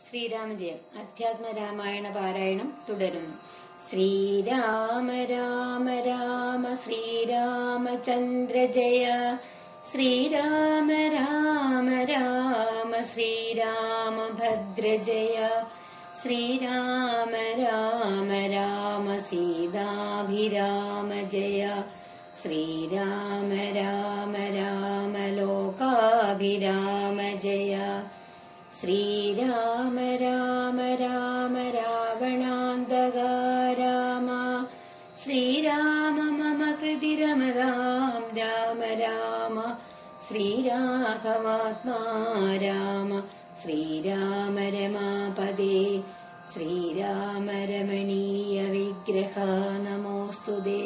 ശ്രീരാമജയം അധ്യാത്മ രാമായണ പാരായണം തുടരുന്നു ശ്രീരാമ രാമ രാമ ശ്രീരാമചന്ദ്ര ജയ ശ്രീരാമ രാമ രാമ ശ്രീരാമഭദ്ര ജയ ശ്രീരാമ രാമ രാമ സീതാഭിരാമ ജയ ശ്രീരാമ രാമ രാമ ലോകാഭിരാമ ജയ ശ്രീരാമ രാമ രാമ രാവണാന്തക രാമ ശ്രീരാമ മമ കൃതി രമതാം രാമ രാമ ശ്രീരാഘവാത്മാ രാമ ശ്രീരാമ രമാപദേ ശ്രീരാമ രമണീയ വിഗ്രഹ നമോസ്തുതേ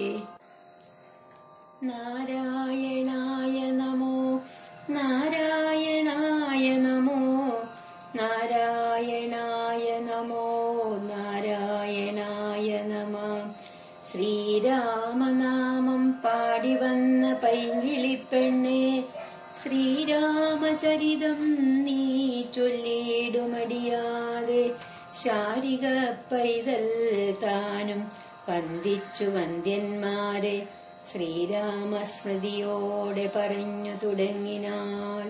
നാരായണായ നമോ നാരായണായ നമോ നാരായണായ നമോ നാരായണായ നമ ശ്രീരാമനാമം പാടി വന്ന പൈങ്കിളിപ്പെണ്ണെ ശ്രീരാമചരിതം നീ ചൊല്ലിടുമടിയാതെ ശാരിക പൈതൽ താനും വന്ദിച്ചു വന്ദ്യന്മാരെ ശ്രീരാമസ്മൃതിയോടെ പറഞ്ഞു തുടങ്ങിനാൾ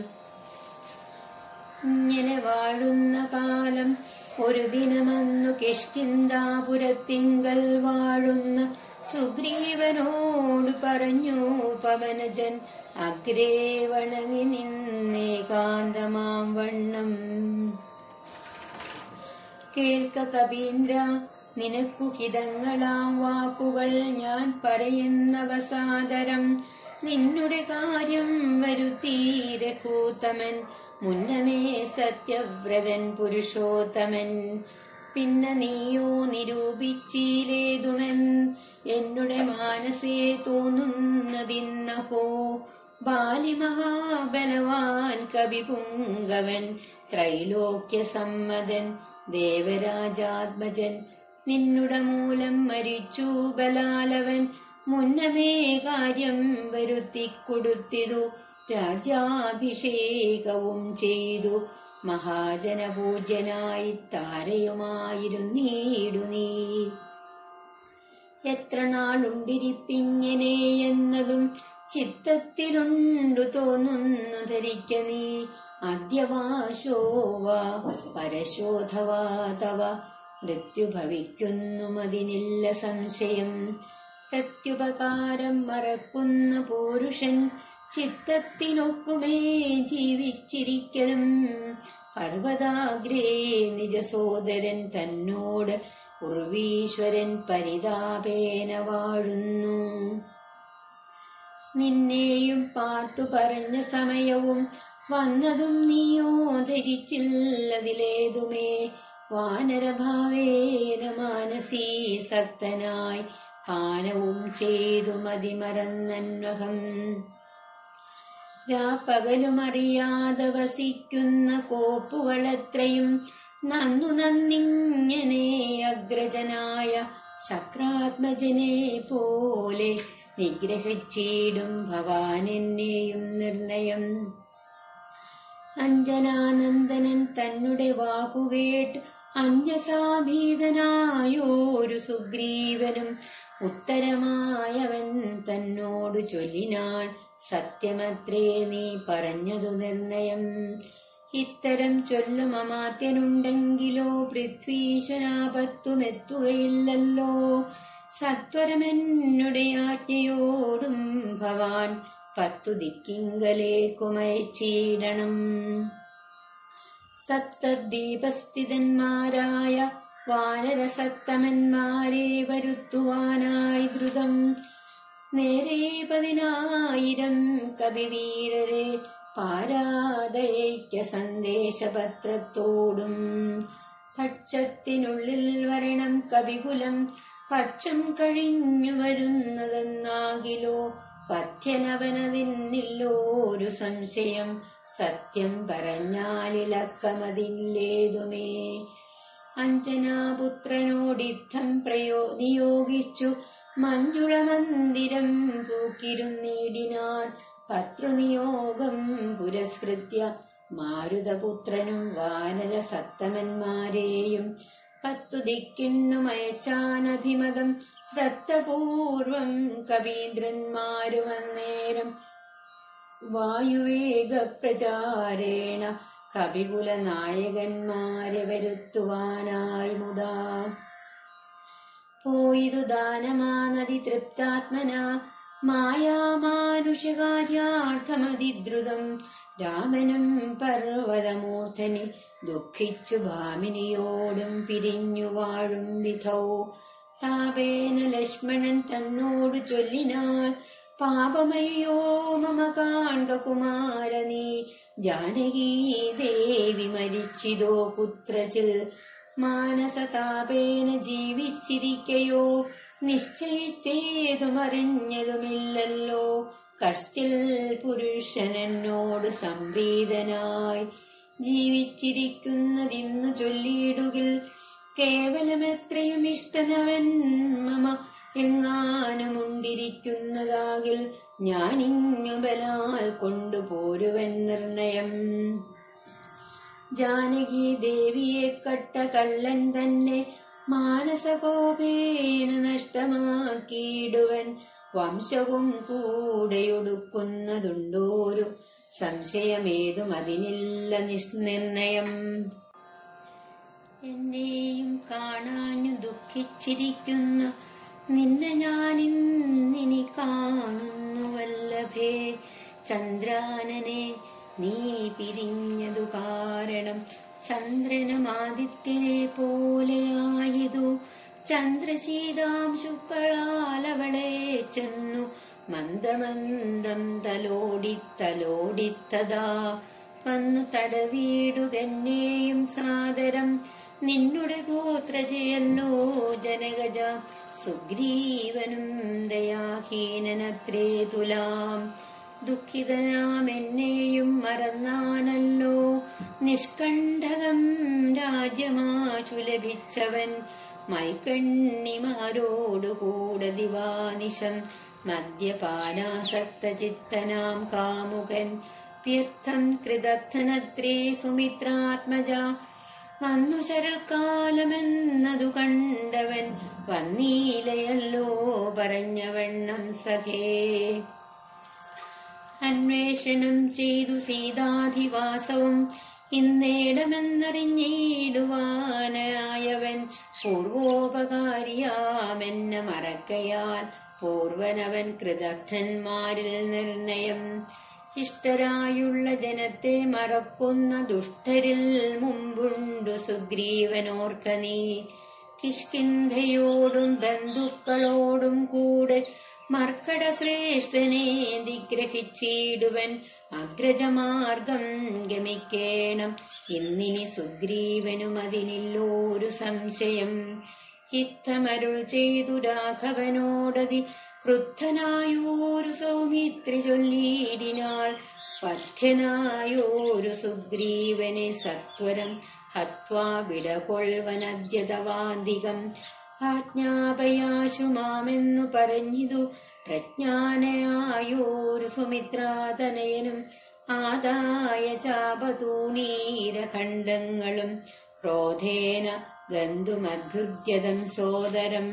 ഇങ്ങനെ വാഴുന്ന കാലം ഒരു ദിനമന്നു കിഷ്കിന്താപുരത്തിങ്കൽ വാഴുന്ന സുഗ്രീവനോട് പറഞ്ഞു പവനജൻ അഗ്രേ വണങ്ങി നിന്നേകാന്തമാം വണ്ണം കേൾക്ക കവീന്ദ്ര നിനക്കു ഹിതങ്ങളാം വാക്കുകൾ ഞാൻ പറയുന്നവസാദരം നിന്നുടെ കാര്യം വരുത്തീരകൂത്തമൻ മുന്നമേ സത്യവ്രതൻ പുരുഷോത്തമൻ പിന്നെ നീയോ നിരൂപിച്ചിലേതുമെൻ എന്നുടെ മാനസേ തോന്നുന്നതിന്നഹോ ബാലിമഹാബലവാൻ കവിപുങ്കവൻ ത്രൈലോക്യ സമ്മതൻ ദേവരാജാത്മജൻ നിന്നുട മൂലം മരിച്ചു ബലാലവൻ മുന്നമേ കാര്യം വരുത്തിക്കൊടുത്തിതു രാജാഭിഷേകവും ചെയ്തു മഹാജനപൂജ്യനായി താരയുമായിരുന്നീടു നീ എത്ര നാളുണ്ടിരിപ്പിങ്ങനെ എന്നതും ചിത്തത്തിലുണ്ടു തോന്നുന്നു ധരിക്ക നീ അദ്യവാശോവാ പരശോധവാ തവ മൃത്യു ഭവിക്കുന്നുമതിനില്ല സംശയം പ്രത്യുപകാരം മറക്കുന്ന പൂരുഷൻ ചിത്തത്തിനൊക്കുമേ ജീവിച്ചിരിക്കലും പർവതാഗ്രേ നിജസോദരൻ തന്നോട് ഉർവീശ്വരൻ പരിതാപേന വാഴുന്നു നിന്നെയും പാർത്തു പറഞ്ഞ സമയവും വന്നതും നീയോ ധരിച്ചില്ലതിലേതുമേ വാനരഭാവേന മാനസീ സക്തനായി പാനവും ചെയ്തു മതിമറന്നന്വകം രാപ്പകലുമറിയാതെ വസിക്കുന്ന കോപ്പുകളത്രയും നന്നു നന്നിങ്ങനെ അഗ്രജനായ ശക്രാത്മജനെ പോലെ നിഗ്രഹിച്ചിടും ഭവാൻ എന്നെയും നിർണയം അഞ്ജനാനന്ദനൻ തന്നുടെ വാക്കുകേട്ട് അഞ്ജസാഭീതനായോരു സുഗ്രീവനും ഉത്തരമായവൻ തന്നോട് ചൊല്ലിനാൾ സത്യമത്രേ നീ പറഞ്ഞതു നിർണയം ഇത്തരം ചൊല്ലും അമാത്യനുണ്ടെങ്കിലോ പൃഥ്വീശനാപത്തുമെത്തുകയില്ലല്ലോ സത്വരമെന്നുടെ ആജ്ഞയോടും ഭവാൻ പത്തു ദിക്കിങ്കലേക്കുമയച്ചിടണം സപ്തദ്വീപസ്ഥിതന്മാരായ വാനരസത്തമന്മാരെ വരുത്തുവാനായി ദ്രുതം നേരെ പതിനായിരം കവിവീരരെ പാരാതൈക്യ സന്ദേശപത്രത്തോടും പക്ഷത്തിനുള്ളിൽ വരണം കവികുലം പക്ഷം കഴിഞ്ഞു വരുന്നതെന്നാകിലോ പഥ്യനവനതിന്നില്ലോരു സംശയം സത്യം പറഞ്ഞാലിളക്കമതില്ലേതുമേ അഞ്ജനാപുത്രനോടിത്തം പ്രയോ നിയോഗിച്ചു മഞ്ജുളമന്ദിരം പൂക്കിരുന്നീടിനാൻ ഭർത്തൃനിയോഗം പുരസ്കൃത്യ മാരുതപുത്രനും വാനര സത്തമന്മാരെയും പത്തു ദിക്കിണ്ണുമയച്ചാനഭിമതം ദത്തപൂർവം കവീന്ദ്രന്മാരുമന്നേരം വായുവേഗ പ്രചാരേണ കവികുല നായകന്മാരെ വരുത്തുവാനായി മുതാ പോയിതു ദാനമാനതി തൃപ്താത്മന മായാമാനുഷകാര്യാർത്ഥമതിദ്രുതം രാമനും പർവതമൂർധനി ദുഃഖിച്ചു ഭാമിനിയോടും പിരിഞ്ഞു വാഴും വിധൗ താപേന ലക്ഷ്മണൻ തന്നോടു ചൊല്ലിനാൾ പാപമയ്യോ മമ കാൺക കുമാര നീ ജാനകീ ദേവി മരിച്ചിതോ പുത്രചിൽ മാനസതാപേന ജീവിച്ചിരിക്കയോ നിശ്ചയിച്ചേതുമറിഞ്ഞതുമില്ലല്ലോ കശ്ചിൽ പുരുഷനെന്നോട് സംപ്രീതനായി ജീവിച്ചിരിക്കുന്നതിന്നു ചൊല്ലിയിടുകിൽ കേവലമെത്രയും ഇഷ്ടനവൻ മമ എങ്ങാനുമുണ്ടിരിക്കുന്നതാകിൽ ഞാനിങ്ങു ബലാൽ കൊണ്ടുപോരുവൻ നിർണയം ജാനകി ദേവിയെ കട്ട കള്ളൻ തന്നെ മാനസകോപേന നഷ്ടമാക്കിയിടുവൻ വംശവും കൂടെയൊടുക്കുന്നതുണ്ടോരു സംശയമേതും അതിനില്ല നിസ്നിർണയം എന്നെയും കാണാഞ്ഞു ദുഃഖിച്ചിരിക്കുന്ന നിന്നെ ഞാനിന്നിനി കാണുന്നു വല്ലഭേ ചന്ദ്രാനനെ നീ പിരിഞ്ഞതു കാരണം ചന്ദ്രനും ആദിത്യനെ പോലെയായതു ചന്ദ്രശീതാംശുക്കളാൽ അവളെ ചെന്നു മന്ദമന്ദം തലോടി തലോടിത്തതാ വന്നു തടവീടുകന്നെയും സാദരം നിന്നുടെ ഗോത്രജയല്ലോ ജനകജ സുഗ്രീവനും ദയാഹീനനത്രേ തുലാം ദുഃഖിതനാം എന്നെയും മറന്നാനല്ലോ നിഷ്കണ്ഠകം രാജ്യമാശു ലഭിച്ചവൻ മൈക്കണ്ണിമാരോടുകൂടെ ദിവാനിശം മദ്യപാനാസക്ത ചിത്തനാം കാമുകൻ വ്യർത്ഥം കൃതഘ്നത്രേ സുമിത്രാത്മജ വന്നു ശരൽക്കാലമെന്നതു കണ്ടവൻ വന്നീലയല്ലോ പറഞ്ഞവണ്ണം സഖേ അന്വേഷണം ചെയ്തു സീതാധിവാസവും ഇന്നേടമെന്നറിഞ്ഞിടുവാനായവൻ പൂർവോപകാരിയാമെന്നെ മറക്കയാൽ പൂർവനവൻ കൃതഘ്നന്മാരിൽ നിർണയം ഇഷ്ടരായുള്ള ജനത്തെ മറക്കുന്ന ദുഷ്ടരിൽ മുമ്പുണ്ടു സുഗ്രീവനോർക്ക നീ കിഷ്കിന്ധയോടും ബന്ധുക്കളോടും കൂടെ മർക്കട ശ്രേഷ്ഠനെ നിഗ്രഹിച്ചിടുവൻ അഗ്രജമാർഗം ഗമിക്കേണം ഇന്നിനി സുഗ്രീവനും അതിനില്ലോരു സംശയം ഇത്തമരുൾ ചെയ്തു രാഘവനോടതി ക്രുദ്ധനായോരു സൗമിത്രി ചൊല്ലിയിടിനാൾ പഥ്യനായോരു സുഗ്രീവനെ സത്വരം ഹത്വാ വിടകൊൾവനദ്യതവാന്തികം ആജ്ഞാപയാശു മാമെന്നു പറഞ്ഞിതു പ്രജ്ഞാനയായോരു സുമിത്രാതനയനും ആദായ ചാപതൂണീരഖണ്ഡങ്ങളും ക്രോധേന ഗന്ധുമദ്ഭുദ്യതം സോദരം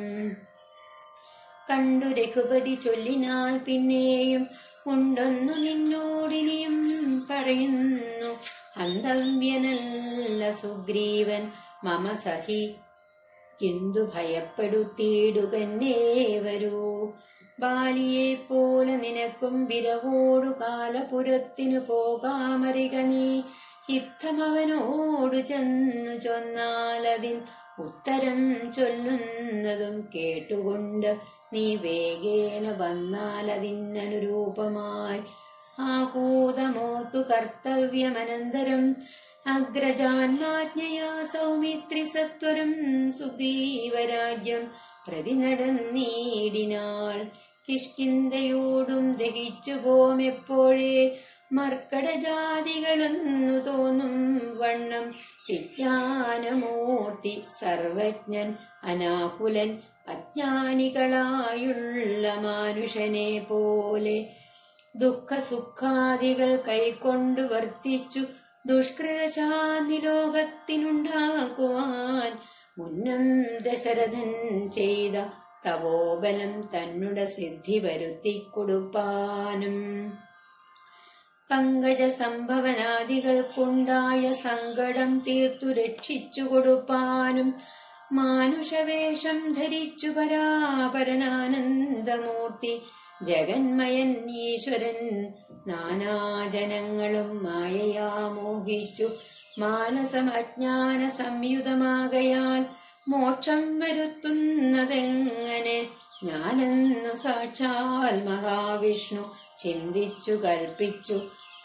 കണ്ടു രഘുപതി ചൊല്ലിനാൽ പിന്നെയും ഉണ്ടൊന്നു നിന്നോടിനിയും പറയുന്നു ഹന്തവ്യനല്ല സുഗ്രീവൻ മമ സഹി എന്തു ഭയപ്പെടുത്തിയിടുകന്നേ വരൂ ബാലിയെ പോലെ നിനക്കും വിരവോടു കാലപുരത്തിനു പോകാമറിക നീ യുദ്ധമവനോടു ചെന്നു ചൊന്നാലതിൻ ഉത്തരം ചൊല്ലുന്നതും കേട്ടുകൊണ്ട് നീ വേഗേന വന്നാലതിനനുരൂപമായി ആഹൂതമോർത്തു കർത്തവ്യമനന്തരം അഗ്രജാന്മാജ്ഞയാ സൗമിത്രി സത്വരം സുഗ്രീവരാജ്യം പ്രതി നടന്നീടിനാൾ കിഷ്കിന്തയോടും ദഹിച്ചു പോമെപ്പോഴേ മർക്കടജാതികളെന്നു തോന്നും വണ്ണം വിജ്ഞാനമൂർത്തി സർവജ്ഞൻ അനാകുലൻ അജ്ഞാനികളായുള്ള മാനുഷനെ പോലെ ദുഃഖസുഖാദികൾ കൈക്കൊണ്ടു വർത്തിച്ചു ദുഷ്കൃതശാന്തി ലോകത്തിനുണ്ടാക്കുവാൻ മുന്നം ദശരഥൻ ചെയ്ത തപോബലം തന്നുടെ സിദ്ധി വരുത്തി കൊടുപ്പാനും പങ്കജ സംഭവനാദികൾക്കുണ്ടായ സങ്കടം തീർത്തു രക്ഷിച്ചു കൊടുപ്പാനും മാനുഷവേഷം ധരിച്ചു പരാപരനാനന്ദമൂർത്തി ജഗന്മയൻ ഈശ്വരൻ നാനാജനങ്ങളും മായയാ മോഹിച്ചു മാനസമജ്ഞാന സംയുതമാകയാൽ മോക്ഷം വരുത്തുന്നതെങ്ങനെ ഞാനെന്നു സാക്ഷാൽ മഹാവിഷ്ണു ചിന്തിച്ചു കൽപ്പിച്ചു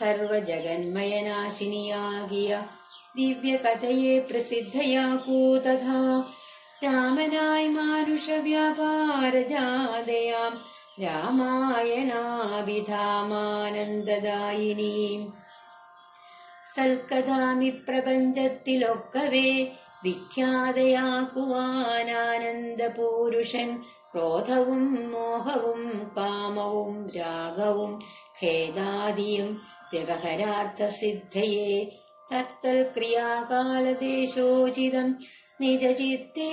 സർവജഗന്മയനാശിനിയാകിയ ദിവ്യകഥയെ പ്രസിദ്ധയാക്കൂ തഥാ രാമനായി മാനുഷ വ്യാപാരജാതയാം രാമായണാഭിധാമാനന്ദദായിനീം സൽക്കഥാമി പ്രപഞ്ചത്തിലൊക്കവേ വിഖ്യാതയാക്കുവാനാനന്ദപൂരുഷൻ ക്രോധവും മോഹവും കാമവും രാഗവും ഖേദാദിയും വ്യവഹരാർത്ഥസിദ്ധയെ തത്തൽ ക്രിയാകാലദേശോചിതം നിജചിത്തെ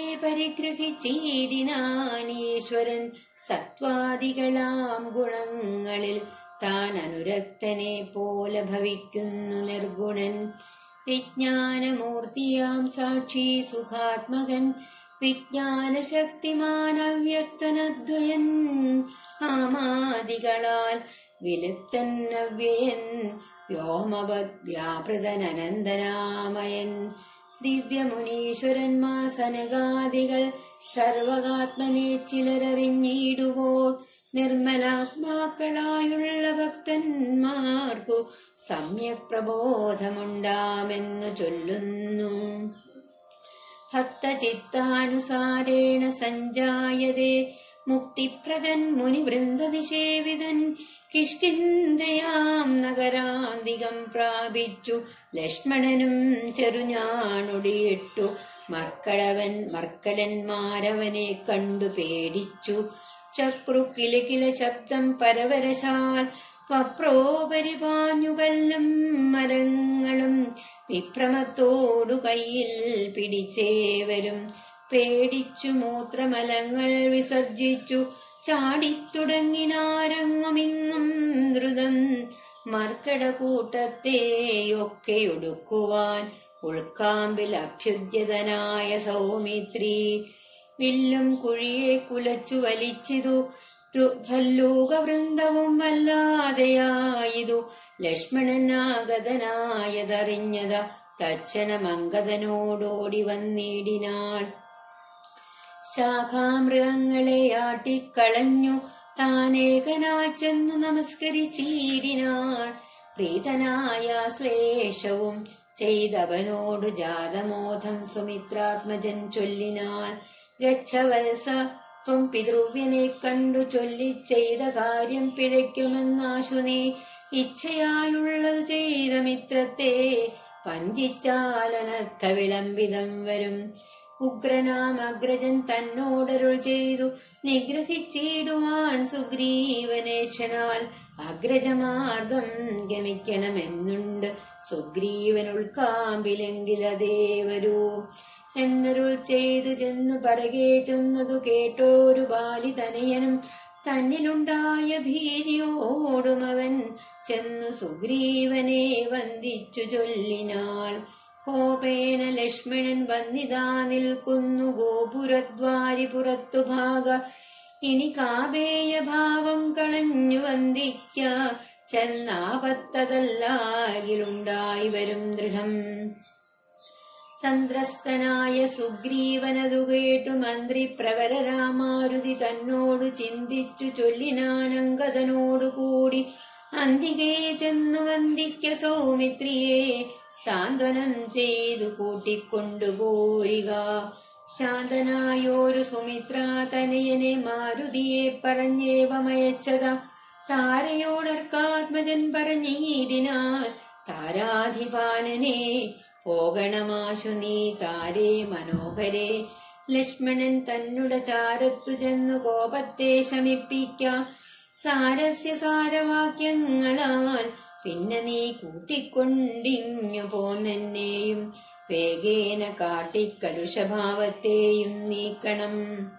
പരിഗ്രഹിച്ചീടിനാനീശ്വരൻ സത്വാദികളാം ഗുണങ്ങളിൽ താൻ അനുരക്തനെ പോലെ ഭവിക്കുന്നു നിർഗുണൻ വിജ്ഞാനമൂർത്തിയാം സാക്ഷി സുഖാത്മകൻ വിജ്ഞാനശക്തിമാൻ അവ്യക്തനദ്വയൻ കാമാദികളാൽ വിലുപ്തൻ അവ്യയൻ വ്യോമവത് വ്യാപൃതനനന്ദനാമയൻ ദിവ്യമുനീശ്വരന്മാർ സനകാദികൾ സർവകാത്മനെ ചിലരറിഞ്ഞിടുവോർ നിർമ്മലാത്മാക്കളായുള്ള ഭക്തന്മാർക്കു സമ്യക് പ്രബോധമുണ്ടാമെന്നു ചൊല്ലുന്നു ഭക്തചിത്താനുസാരേണ സഞ്ജായതേ മുക്തിപ്രദൻ മുനിവൃന്ദനിഷേവിതൻ കിഷ്കിന്ദയാം നഗരാന്തികം പ്രാപിച്ചു ലക്ഷ്മണനും ചെറുഞാണൊടിയിട്ടു മർക്കടവൻ മർക്കലന്മാരവനെ കണ്ടു പേടിച്ചു ചക്രു കിലകില ശബ്ദം പരവരശാൽ വപ്രോപരിപാഞ്ഞുകല്ലും മരങ്ങളും വിഭ്രമത്തോടു കയ്യിൽ പിടിച്ചേവരും പേടിച്ചു മൂത്രമലങ്ങൾ വിസർജിച്ചു ചാടിത്തുടങ്ങിനാരങ്ങുമിങ്ങും ദ്രുതം മർക്കടകൂട്ടത്തെയൊക്കെ ഒടുക്കുവാൻ ഉൾക്കാമ്പിൽ അഭ്യുദ്യതനായ സൗമിത്രി വില്ലും കുഴിയെ കുലച്ചു വലിച്ചിതു ഭല്ലൂകവൃന്ദവും വല്ലാതെയായതു ലക്ഷ്മണനാഗതനായതറിഞ്ഞത തച്ചണമംഗതനോടോടി വന്നിടിനാൾ ശാഖാമൃഗങ്ങളെ ആട്ടിക്കളഞ്ഞു താനേകനായി ചെന്നു നമസ്കരിച്ചീടിനാൾ പ്രീതനായ ശ്ലേഷവും ചെയ്തവനോടു ജാതമോധം സുമിത്രാത്മജൻ ചൊല്ലിനാൾ ഗച്ഛവത്സ ത്വം പിതൃവ്യനെ കണ്ടു ചൊല്ലി ചെയ്ത കാര്യം പിഴയ്ക്കുമെന്നാശു നീ ഇച്ഛയായുള്ളത് ചെയ്ത മിത്രത്തെ വഞ്ചിച്ചാലനർത്ഥ വിളംബിതം വരും ഉഗ്രനാം അഗ്രജൻ തന്നോടരുൾ ചെയ്തു നിഗ്രഹിച്ചിടുവാൻ സുഗ്രീവനേക്ഷനാൽ അഗ്രജമാർഗം ഗമിക്കണമെന്നുണ്ട് സുഗ്രീവൻ ഉൾക്കാമ്പിലെങ്കിലതേ വരൂ എന്നരുൾ ചെയ്തു ചെന്നു പറകെ ചെന്നതു കേട്ടോരു ബാലി തനയനും തന്നിലുണ്ടായ ഭീതിയോടും അവൻ ചെന്നു സുഗ്രീവനെ വന്ദിച്ചു ചൊല്ലിനാൾ കോപേന ലക്ഷ്മണൻ വന്നിതാ നിൽക്കുന്നു ഗോപുരദ്വാരി പുറത്തു ഭാഗ ഇനി കാപേയ ഭാവം കളഞ്ഞു വന്ദിക്ക ചെന്നാപത്തതല്ലാകിലുണ്ടായി വരും ദൃഢം സന്ത്രസ്തനായ സുഗ്രീവനതു കേട്ടു മന്ത്രി പ്രവരരാമാരുതി തന്നോടു ചിന്തിച്ചു ചൊല്ലിനാനങ്കതനോടു കൂടി അന്തികേ ചെന്നു വന്ദിക്ക സൗമിത്രിയെ സാന്ത്വനം ചെയ്തു കൂട്ടിക്കൊണ്ടുപോരിക ശാന്തനായോരു സുമിത്ര തനയനെ മാരുതിയെ പറഞ്ഞേവമയച്ചത താരയോടർക്കാത്മജൻ പറഞ്ഞിടിനാൽ താരാധിപാലനെ പോകണമാശു നീ താരേ മനോഹരെ ലക്ഷ്മണൻ തന്നുടെ ചാരത്തു ചെന്നു കോപത്തെ ശമിപ്പിക്ക സാരസ്യ സാരവാക്യങ്ങളാൽ പിന്നെ നീ കൂട്ടിക്കൊണ്ടിങ്ങു പോന്നെന്നെയും വേഗേന കാട്ടിക്കലുഷഭാവത്തെയും നീക്കണം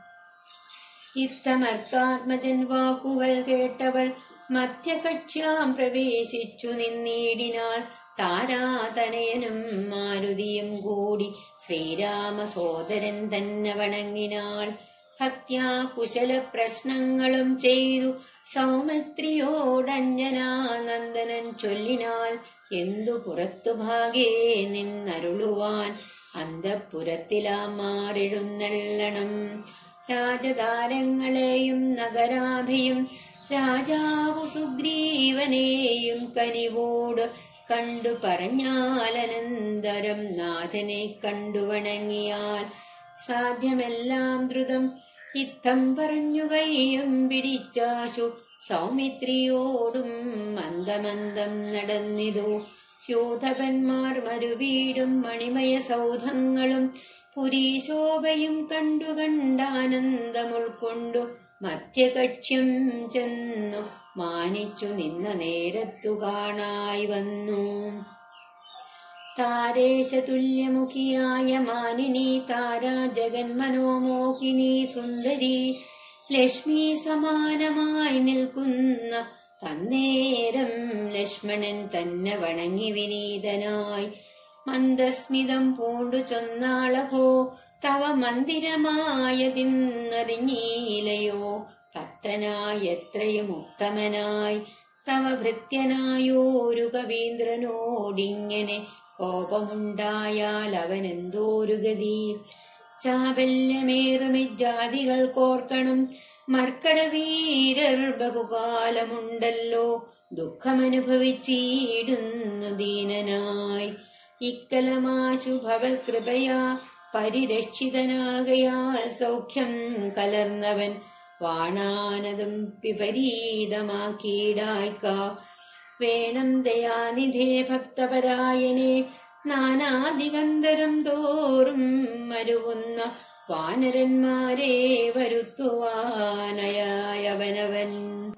ഇത്തമർക്കാത്മജൻ വാക്കുകൾ കേട്ടവൾ മധ്യകക്ഷ്യാം പ്രവേശിച്ചു നിന്നീടിനാൾ താരാതനയനും മാരുതിയും കൂടി ശ്രീരാമ സോദരൻ തന്നെ വണങ്ങിനാൾ ഭക്ത്യാ കുശല പ്രശ്നങ്ങളും ചെയ്തു സൗമിത്രിയോടഞ്ജനാനന്ദനൻ ചൊല്ലിനാൾ എന്തു പുറത്തു ഭാഗേ നിന്നരുളുവാൻ അന്തഃപുരത്തിലാ മാറെഴുന്നള്ളണം രാജതാരങ്ങളെയും നഗരാഭിയും രാജാവു സുഗ്രീവനെയും കനിവോട് കണ്ടു പറഞ്ഞാലനന്തരം നാഥനെ കണ്ടു വണങ്ങിയാൽ സാധ്യമെല്ലാം ദ്രുതം ഇത്തം പറഞ്ഞു കൈയും പിടിച്ചാശു സൗമിത്രിയോടും മന്ദമന്ദം നടന്നിതു യോധപന്മാർ മരുവീടും മണിമയ സൗധങ്ങളും പുരീശോഭയും കണ്ടു കണ്ടാനന്ദമുൾക്കൊണ്ടു മധ്യകക്ഷ്യം ചെന്നു മാനിച്ചു നിന്ന നേരത്തു കാണായി വന്നു താരേശതുല്യമുഖിയായ മാനിനി താരാ ജഗന്മനോമോഹിനി സുന്ദരി ലക്ഷ്മി സമാനമായി നിൽക്കുന്ന തന്നേരം ലക്ഷ്മണൻ തന്നെ വണങ്ങി വിനീതനായി മന്ദസ്മിതം പൂണ്ടു ചൊന്നാളഹോ തവ മന്ദിരമായതിന്നറിഞ്ഞീലയോ ഭക്തനായി എത്രയും ഉത്തമനായി തവ ഭൃത്യനായോരു കവീന്ദ്രനോടിങ്ങനെ കോപമുണ്ടായാൽ അവനെന്തോരു ഗതി ചാബല്യമേറുമിജാതികൾ കോർക്കണം മർക്കടവീരർ ബഹുകാലമുണ്ടല്ലോ ദുഃഖമനുഭവിച്ചിടുന്നു ദീനനായി ഇക്കലമാശു ഭവൽ കൃപയാ പരിരക്ഷിതനാകയാൽ സൗഖ്യം കലർന്നവൻ വാണാനതും വിപരീതമാക്കിയിടായ്ക്ക വേണം ദയാനിധേ ഭക്തപരായണേ നാനാദിഗന്ധരം തോറും മരുവുന്ന വാനരന്മാരെ വരുത്തുവാനയായവനവൻ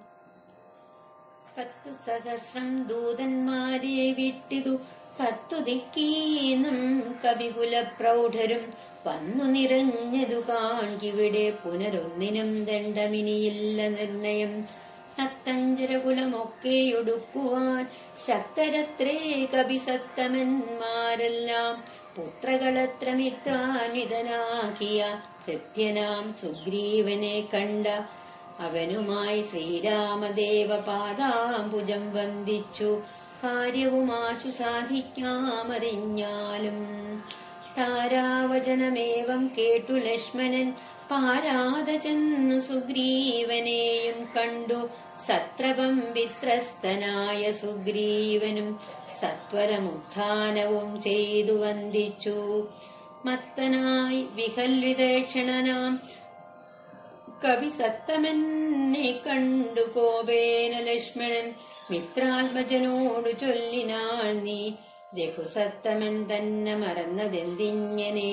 പത്തു സഹസ്രം ദൂതന്മാരെ വിട്ടിതു പത്തു ദിക്കീന്നും കവികുല പ്രൗഢരും വന്നു നിറഞ്ഞതു കാൺകിവിടെ പുനരൊന്നിനും ദണ്ഡമിനിയില്ല നിർണയം നത്തഞ്ചരകുലമൊക്കെയൊടുക്കുവാൻ ശക്തരത്രേ കവിസത്തമന്മാരെല്ലാം പുത്രകളത്ര മിത്രാനിതനാക്കിയ കൃത്യനാം സുഗ്രീവനെ കണ്ട അവനുമായി ശ്രീരാമദേവ പാദാംബുജം വന്ദിച്ചു കാര്യവുമാശു സാധിക്കാമറിഞ്ഞാലും താരാവചനമേവം കേട്ടു ലക്ഷ്മണൻ പാരാത ചെന്നു സുഗ്രീവനെയും കണ്ടു സത്രപം വിത്രസ്തനായ സുഗ്രീവനും സത്വരമുത്ഥാനവും ചെയ്തു വന്ദിച്ചു മത്തനായി വിഹൽവിതേക്ഷണനാം കവി സത്തമെന്നെ കണ്ടു കോപേന ലക്ഷ്മണൻ മിത്രാത്മജനോടു ചൊല്ലിനാൾ നീ രഘുസത്തമൻ തന്നെ മറന്നതെന്തിങ്ങനെ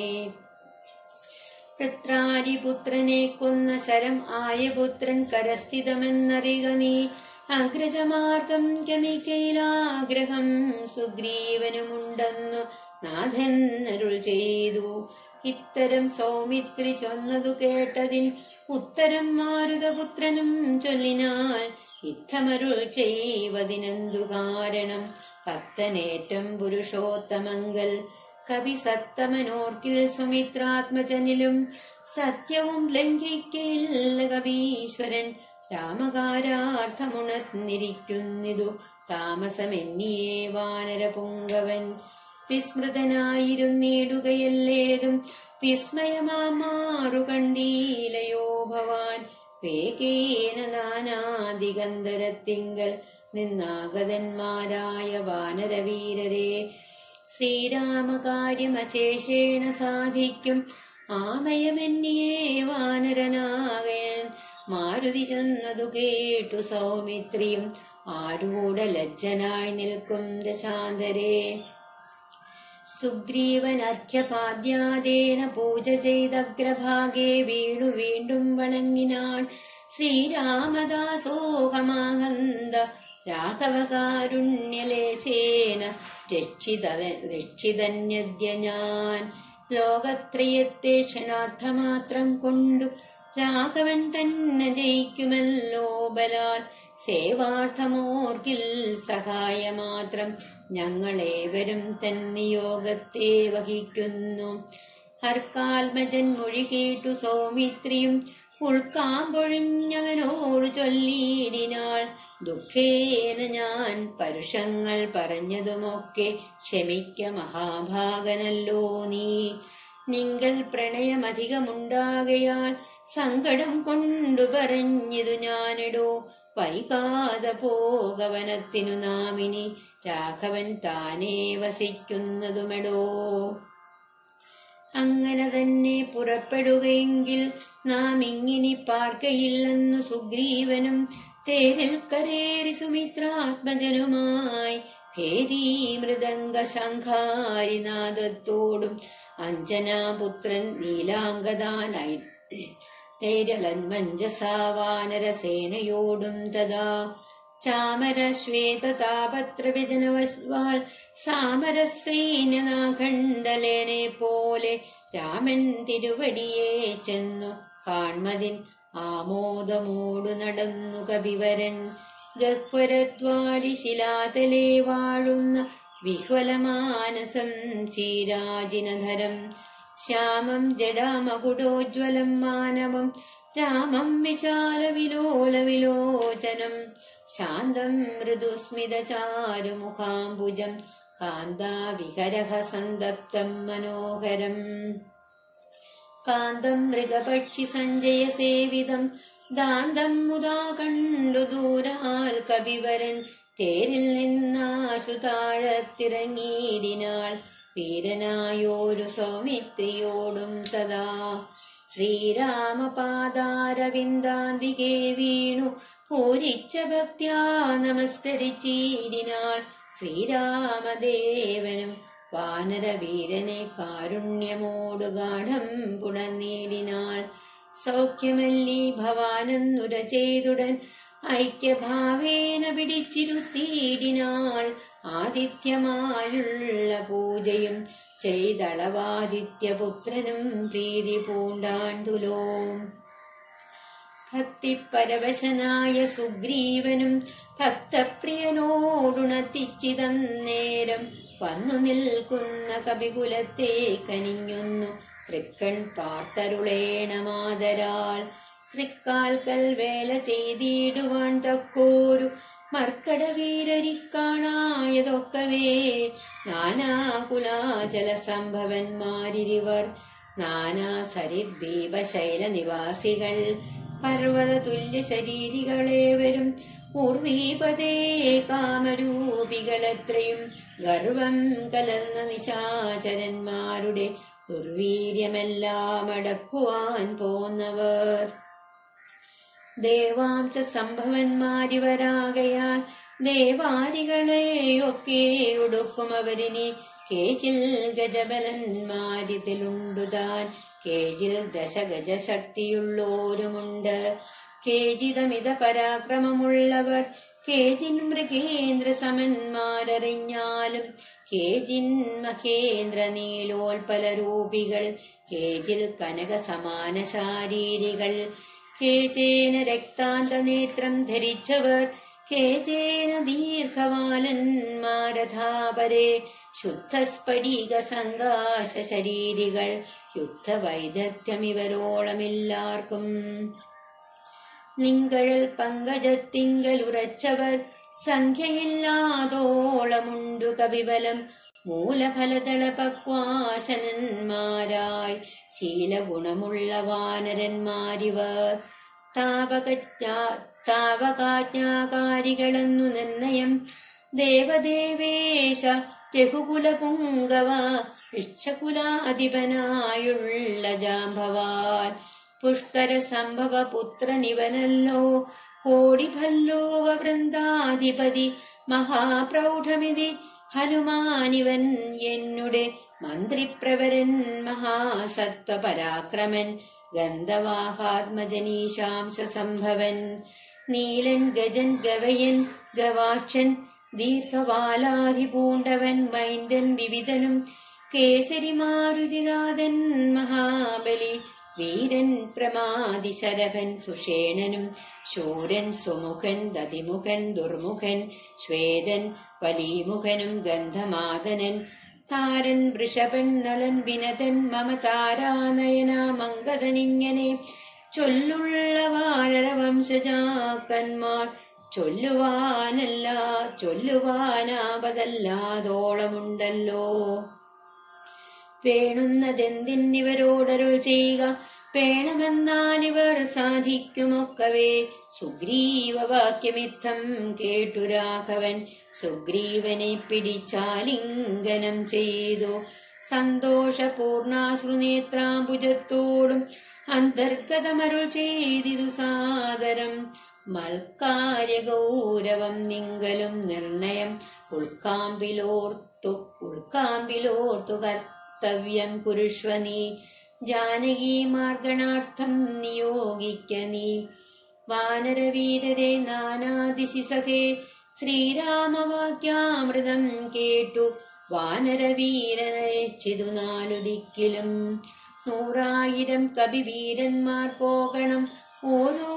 പൃത്രാരിപുത്രനെ കൊന്ന ശരം ആയപുത്രൻ കരസ്ഥിതമെന്നറിക നീ അഗ്രജമാർഗം ഗമിക്കയിലാഗ്രഹം സുഗ്രീവനുമുണ്ടെന്നു നാഥൻ അരുൾ ചെയ്തു ഇത്തരം സൗമിത്രി ചൊന്നതു കേട്ടതിൻ ഉത്തരം മാരുതപുത്രനും ചൊല്ലിനാൽ ഇത്തമരുൾ ചെയ്വതിനെന്തു കാരണം ഭക്തനേറ്റം പുരുഷോത്തമങ്കൽ കവി സത്തമനോർക്കിൽ സുമിത്രാത്മജനിലും സത്യവും ലംഘിക്കില്ല കവീശ്വരൻ രാമകാരാർത്ഥമുണർന്നിരിക്കുന്നിതു താമസമെന്നിയേ വാനരപുങ്കവൻ വിസ്മൃതനായിരുന്നിടുകയല്ലേതും വിസ്മയമാറു കണ്ടീലയോ ഭവാൻ വേഗേന നാനാദിഗന്ധരത്തിങ്കൽ നിന്നാഗതന്മാരായ വാനരവീരരെ ശ്രീരാമകാര്യമശേഷേണ സാധിക്കും ആമയമെന്നിയേ വാനരനാകൻ മാരുതി ചെന്നതു കേട്ടു സൗമിത്രിയും ആരൂഢ ലജ്ജനായി നിൽക്കും ദശാന്തരേ സുഗ്രീവനർഘ്യപാദ്യാദേന പൂജ ചെയ്തഗ്രഭാഗേ വീണു വീണ്ടും വണങ്ങിനാൾ ശ്രീരാമദാസോഹമാഹന്ത രാഘവകാരുണ്യലേശേന രക്ഷിത രക്ഷിതന്യദ്യ ഞാൻ ലോകത്രയത്തെ ക്ഷണാർത്ഥമാത്രം കൊണ്ടു രാഘവൻ തന്നെ ജയിക്കുമല്ലോ ബലാൽ സേവാർത്ഥമോർക്കിൽ സഹായമാത്രം ഞങ്ങളേവരും തൻ നിയോഗത്തെ വഹിക്കുന്നു ഹർക്കാൽമജൻ മൊഴി കേട്ടു സൗമിത്രിയും ഉൾക്കാമ്പൊഴിഞ്ഞവനോട് ചൊല്ലിയിടിനാൾ ദുഃഖേന ഞാൻ പരുഷങ്ങൾ പറഞ്ഞതുമൊക്കെ ക്ഷമിക്ക മഹാഭാഗനല്ലോ നീ നിങ്കൽ പ്രണയമധികമുണ്ടാകയാൽ സങ്കടം കൊണ്ടു പറഞ്ഞതു ഞാനിടോ വൈകാതെ പോകവനത്തിനു നാമിനി രാഘവൻ താനേ വസിക്കുന്നതുമെടോ അങ്ങനെ തന്നെ പുറപ്പെടുകയെങ്കിൽ നാം ഇങ്ങിനി പാർക്കയില്ലെന്നു സുഗ്രീവനും തേരിൽ കരേറി സുമിത്രാത്മജനുമായി ഭേരീ മൃദംഗ ശംഖാരിനാദത്തോടും അഞ്ജനാപുത്രൻ നീലാംഗദാനായി തേരലൻ മഞ്ജസാവാനരസേനയോടും തഥാ ചാമര ശ്വേത താപത്ര വിജനവസ്വാൾ സാമരസൈന്യനാഖണ്ഡലേനെ പോലെ രാമൻ തിരുവടിയെ ചെന്നു കാൺമതിൻ ആമോദമോടു നടന്നു കപിവരൻ ഗഹ്വരദ്വാരി ശിലാതലേ വാഴുന്ന വിഹ്വലമാനസം ചീരാജിനധരം ശ്യാമം ജഡാമകുടോജ്വലം മാനവം രാമം വിചാര വിലോല വിലോചനം ശാന്തം മൃദുസ്മിതചാരുമുഖാംബുജം കാന്താവിഹരഹ സന്തപ്തം മനോഹരം കാന്തം മൃഗപക്ഷി സഞ്ജയ സേവിതം ദാന്തം മുതാ കണ്ടു ദൂരാൽ കവിവരൻ തേരിൽ നിന്നാശു താഴത്തിറങ്ങിയിടിനാൾ വീരനായോരു സൗമിത്രിയോടും സദാ ശ്രീരാമപാദാരവിന്ദാന്തികെ വീണു പൂരിച്ച ഭക്ത്യാ നമസ്കരിച്ചിടിനാൾ ശ്രീരാമദേവനും വാനരവീരനെ കാരുണ്യമോടു ഗാഠം പുണർന്നീടിനാൾ സൗഖ്യമല്ലി ഭവാനെന്നുര ചെയ്തുടൻ ഐക്യഭാവേന പിടിച്ചിരുത്തിയിടിനാൾ ആദിത്യമായുള്ള പൂജയും ചെയ്തളവാദിത്യപുത്രനും പ്രീതി പൂണ്ടാണ്ടുലോം ഭക്തിപരവശനായ സുഗ്രീവനും ഭക്തപ്രിയനോടുണത്തിച്ചിതന്നേരം വന്നു നിൽക്കുന്ന കവികുലത്തെ കനിഞ്ഞൊന്നു തൃക്കൺ പാർത്തരുളേണമാതരാൽ തൃക്കാൽക്കൽ വേല ചെയ്തിടുവാൻ തക്കോരു മർക്കടവീരരിക്കാണായതൊക്കവേ നാനാകുലാചല സംഭവന്മാരിരുവർ നാനാ സരിദ്വീപശൈല നിവാസികൾ പർവ്വത തുല്യ ശരീരികളേവരും പൂർവീപതേ കാമരൂപികളെത്രയും ഗർവം കലർന്ന നിശാചരന്മാരുടെ ദുർവീര്യമെല്ലാം അടക്കുവാൻ പോന്നവർ ദേവാംശ സംഭവന്മാരിവരാകയാൽ ദേവാരികളെയൊക്കെ ഒടുക്കും അവരിനി കേജിൽ ഗജബലന്മാരിതിലുണ്ടുതാൻ കേജിൽ ദശഗജ ശക്തിയുള്ളോരുമുണ്ട് കേജിതമിത പരാക്രമമുള്ളവർ കേജിൻ മൃഗേന്ദ്ര സമന്മാരറിഞ്ഞാലും കേജിൻ മഹേന്ദ്ര നീലോൽപല രൂപികൾ കേജിൽ കനക സമാന ശാരീരികൾ കേചേന രക്താന്ത നേത്രം ധരിച്ചവർ കേചേന ദീർഘവാലന്മാരഥാപരെ ശുദ്ധസ്ഫടിക സങ്കാശ ശരീരികൾ യുദ്ധവൈദഗ്ധ്യമിവരോളമില്ലാർക്കും നിങ്കഴൽ പങ്കജത്തിങ്കൽ ഉറച്ചവർ സംഖ്യയില്ലാതോളമുണ്ടു കവിബലം മൂലഫലതള പക്വാശനന്മാരായി ശീലഗുണമുള്ള വാനരന്മാരിവർ താപകജ്ഞാ താവകാജ്ഞാകാരികളെന്നു നിർണയം ദേവദേവേശ രഘുകുലപുങ്കവ വിക്ഷകുലാധിപനായുള്ള ജാംഭവാൻ പുഷ്കര സംഭവ പുത്രനിവനല്ലോ കോടിഭല്ലോക വൃന്ദാധിപതി മഹാപ്രൗഢമിതി ഹനുമാനിവൻ എന്നുടെ മന്ത്രിപ്രവരൻ മഹാസത്വപരാക്രമൻ ഗന്ധവാഹാത്മജനീശാംശ സംഭവൻ നീലൻ ഗജൻ ഗവയൻ ഗവാക്ഷൻ ദീർഘവാലാധിപൂണ്ടവൻ മൈന്ദൻ വിവിധനും കേസരി മാരുതിനാഥൻ മഹാബലി വീരൻ പ്രമാതി ശരഭൻ സുഷേണനും ശൂരൻ സുമുഖൻ ദതിമുഖൻ ദുർമുഖൻ ശ്വേതൻ വലിമുഖനും ഗന്ധമാദനൻ താരൻ വൃഷഭൻ നളൻ വിനതൻ മമ താരാനയന മങ്കതനിങ്ങനെ ചൊല്ലുള്ള വാനരവംശജാക്കന്മാർ ചൊല്ലുവാനല്ല ചൊല്ലുവാനാപതല്ലാതോളമുണ്ടല്ലോ വേണുന്നതെന്തിന്നിവരോടരുൾ ചെയ്യുക വേണമെന്നാൽ ഇവർ സാധിക്കുമൊക്കവേ സുഗ്രീവവാക്യമിത്തം കേട്ടു രാഘവൻ സുഗ്രീവനെ പിടിച്ചാലിംഗനം ചെയ്തു സന്തോഷപൂർണാശ്രുനേത്രാംബുജത്തോടും അന്തർഗതമരുൾ ചെയ്തിതു സാദരം മൽക്കാര്യഗൗരവം നിങ്കലും നിർണയം ഉൾക്കാമ്പിലോർത്തു ഉൾക്കാമ്പിലോർത്തു കർത്തവ്യം കുരുഷ്വ നീ ജാനകി മാർഗണാർത്ഥം നിയോഗിക്ക നീ വാനരവീരരെ നാനാദിശി സഖേ ശ്രീരാമവാക്യാമൃതം കേട്ടു വാനരവീരനെ ചിതു നാലു ദിക്കിലും നൂറായിരം കവിവീരന്മാർ പോകണം ഓരോ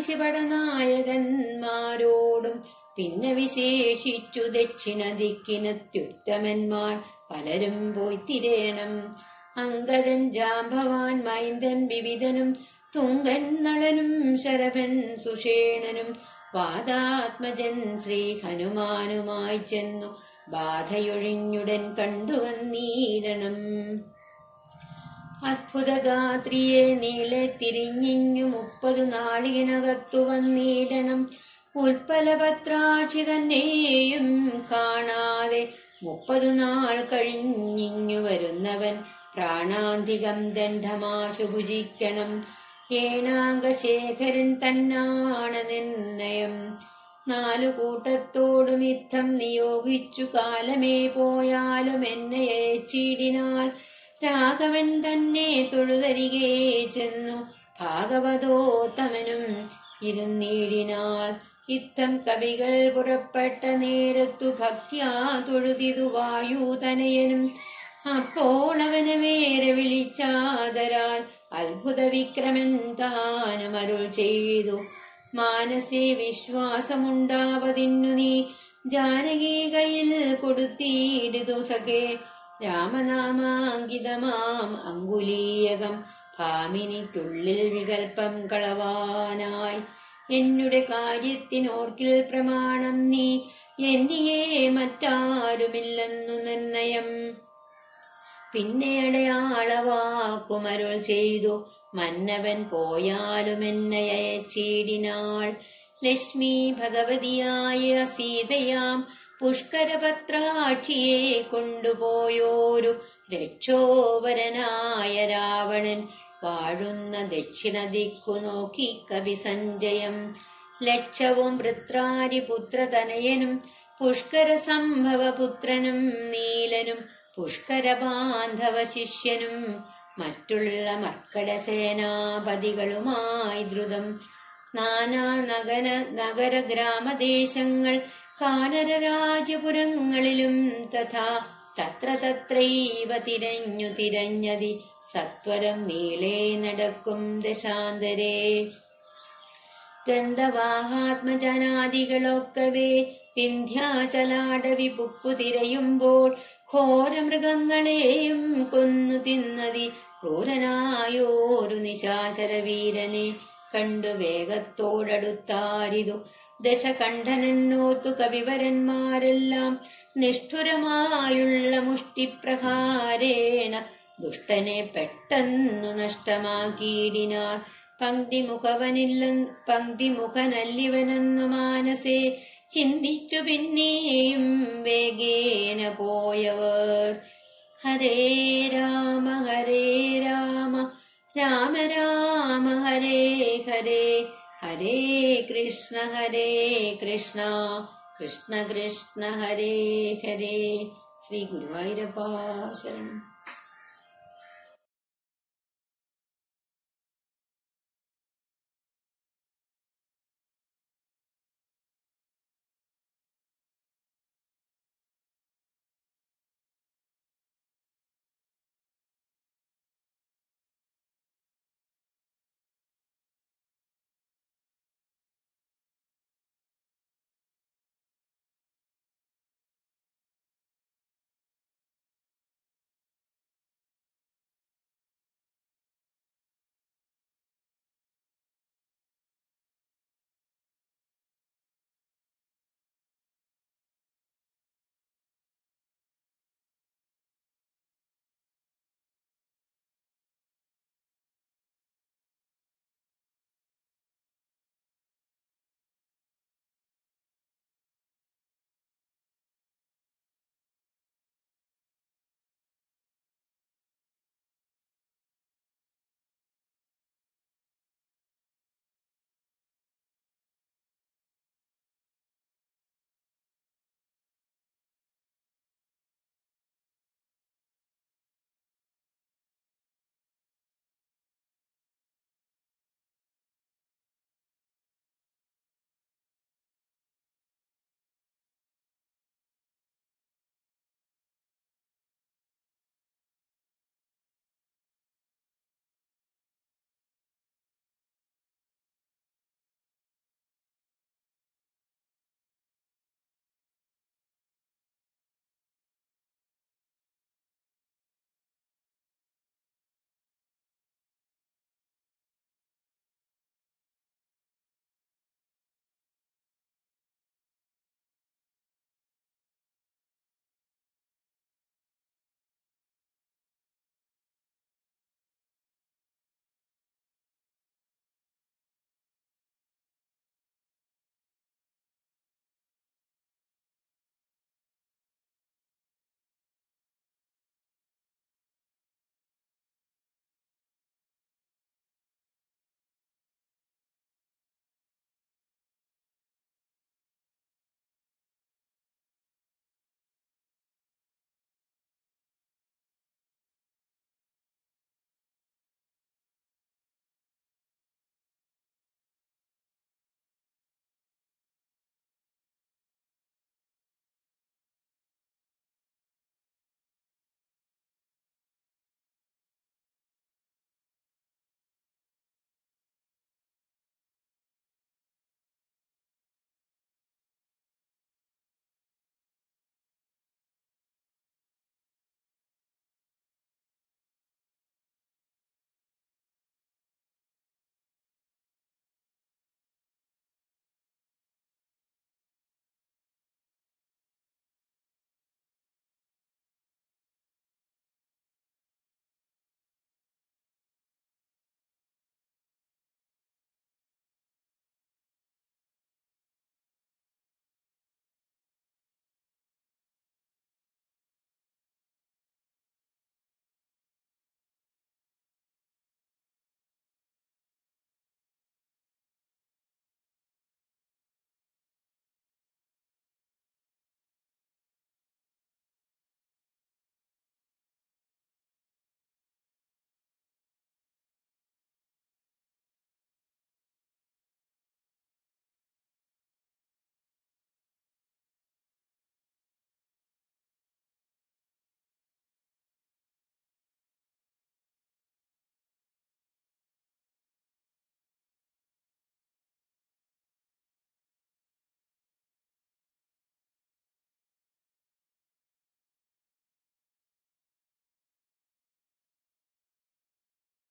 ദിശപടനായകന്മാരോടും പിന്നെ വിശേഷിച്ചു ദക്ഷിണ ദിക്കിനത്യുത്തമന്മാർ പലരും പോയി തിരേണം അങ്കദൻ ജാംഭവാൻ മൈന്ദൻ വിവിധനും തുങ്കൻ നളനും ശരഭൻ സുഷേണനും വാദാത്മജൻ ശ്രീ ഹനുമാനുമായി ചെന്നു ബാധയൊഴിഞ്ഞുടൻ കണ്ടുവന്നീടണം അത്ഭുതഗാത്രിയെ നീളെ തിരിഞ്ഞിഞ്ഞു മുപ്പതു നാളികനകത്തു വന്നിടണം ഉൽപ്പലപത്രാക്ഷി തന്നെയും കാണാതെ മുപ്പതു നാൾ കഴിഞ്ഞിഞ്ഞു വരുന്നവൻ പ്രാണാന്തികം ദണ്ഡമാശു ഭുജിക്കണം ഏണാംഗശേഖരൻ തന്നാണ് നിർണയം നാലു കൂട്ടത്തോടും യുദ്ധം നിയോഗിച്ചു കാലമേ പോയാലും എന്നെ അയച്ചിടിനാൽ രാഘവൻ തന്നെ തൊഴുതരികെ ചെന്നു ഭാഗവതോത്തമനും ഇരുന്നീടിനാൾ ഇത്തം കവികൾ പുറപ്പെട്ട നേരത്തു ഭക്യാ തൊഴുതിതു വായുതനയനും അപ്പോൾ അവന് വേറെ വിളിച്ചാതരാൽ അത്ഭുത വിക്രമൻ താനും അരുൾ ചെയ്തു മാനസേ വിശ്വാസമുണ്ടാവതിന്നു നീ ജാനകി കയ്യിൽ കൊടുത്തിടുതു സഖേ രാമനാമാങ്കിതമാം അങ്കുലീയകം ഭാമിനിക്കുള്ളിൽ വികൽപ്പം കളവാനായി എന്നുടെ കാര്യത്തിനോർക്കിൽ പ്രമാണം നീ എന്നിയെ മറ്റാരുമില്ലെന്നു നിർണയം പിന്നെ അടയാളവാക്കുമരുൾ ചെയ്തു മന്നവൻ പോയാലും എന്നെ അയച്ചിടിനാൾ ലക്ഷ്മി ഭഗവതിയായ സീതയാം പുഷ്കരപത്രാക്ഷിയെ കൊണ്ടുപോയോരു രക്ഷോവരനായ രാവണൻ വാഴുന്ന ദക്ഷിണ ദിക്കു നോക്കി കവി സഞ്ജയം ലക്ഷവും വൃത്രാരിപുത്രതനയനും പുഷ്കര സംഭവ പുത്രനും നീലനും പുഷ്കര ബാന്ധവ ശിഷ്യനും മറ്റുള്ള മക്കള സേനാപതികളുമായി ദ്രുതം നാനാ നഗര നഗര ഗ്രാമദേശങ്ങൾ കാനര രാജപുരങ്ങളിലും തഥാ തത്ര തത്രൈവ തിരഞ്ഞു തിരഞ്ഞതി സത്വരം നീളേ നടക്കും ദശാന്തരേ ഗന്ധവാഹാത്മജനാദികളൊക്കവേ വിന്ധ്യാചലാടവി പുക്കു തിരയുമ്പോൾ ഘോരമൃഗങ്ങളെയും കൊന്നു തിന്നതി ക്രൂരനായോരു നിശാചര വീരനെ കണ്ടു വേഗത്തോടടുത്താരിതു ദശകണ്ഠനെന്നോത്തു കവിവരന്മാരെല്ലാം നിഷ്ഠുരമായുള്ള മുഷ്ടിപ്രഹാരേണ ദുഷ്ടനെ പെട്ടെന്നു നഷ്ടമാക്കിയിടിനാർ പങ്ക്തിമുഖവനില്ല പങ്ക്തിമുഖനല്ലിവനെന്നു മാനസേ ചിന്തിച്ചു പിന്നെയും വേഗേന പോയവർ ഹരേ രാമ ഹരേ രാമ രാമ രാമ ഹരേ ഹരേ ഹരേ കൃഷ്ണ ഹരേ കൃഷ്ണ കൃഷ്ണ കൃഷ്ണ ഹരേ ഹരേ ശ്രീ ഗുരുവായൂരപ്പ ശരണം